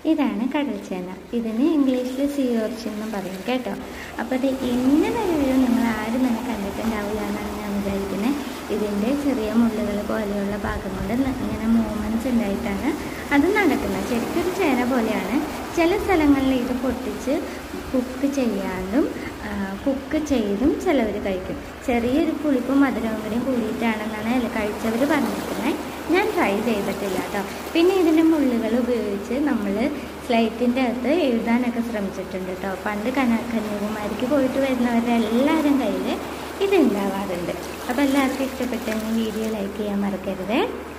ഇതാണ് കടൽച്ചേന ഇതിന് ഇംഗ്ലീഷിൽ സീ ഓർച്ചിൻ എന്ന് പറയും കേട്ടോ അപ്പോൾ ഇത് ഇങ്ങനെ ഒരു വീഡിയോ നിങ്ങൾ ആരും തന്നെ കണ്ടിട്ടുണ്ടാവില്ല എന്നാണ് ഞാൻ വിചാരിക്കുന്നത് ഇതിൻ്റെ ചെറിയ മുള്ളുകൾ പോലെയുള്ള ഭാഗം കൊണ്ട് ന- ഇങ്ങനെ മൂവ്മെൻറ്റ്സ് ഉണ്ടായിട്ടാണ് അത് നടക്കുന്നത് ശരിക്കും ഒരു ചേന പോലെയാണ് ചില സ്ഥലങ്ങളിൽ ഇത് പൊട്ടിച്ച് കുക്ക് ചെയ്യാണ്ടും കുക്ക് ചെയ്തും ചിലവർ കഴിക്കും ചെറിയൊരു പുളിപ്പും മധുരവും കൂടിയും കൂടിയിട്ടാണെന്നാണ് അതിൽ കഴിച്ചവർ പറഞ്ഞിരിക്കുന്നത് ഞാൻ ട്രൈ ചെയ്തിട്ടില്ല കേട്ടോ പിന്നെ ഇതിൻ്റെ മുള്ളുകൾ ഉപയോഗിച്ച് നമ്മൾ സ്ലൈറ്റിൻ്റെ അകത്ത് എഴുതാനൊക്കെ ശ്രമിച്ചിട്ടുണ്ട് കേട്ടോ പണ്ട് കന കന്യാകുമാരിക്ക് പോയിട്ട് വരുന്നവരുടെ എല്ലാവരും കയ്യിൽ ഇത് ഉണ്ടാവാറുണ്ട് അപ്പോൾ എല്ലാവർക്കും ഇഷ്ടപ്പെട്ടെങ്കിൽ വീഡിയോ ലൈക്ക് ചെയ്യാൻ മറക്കരുതേ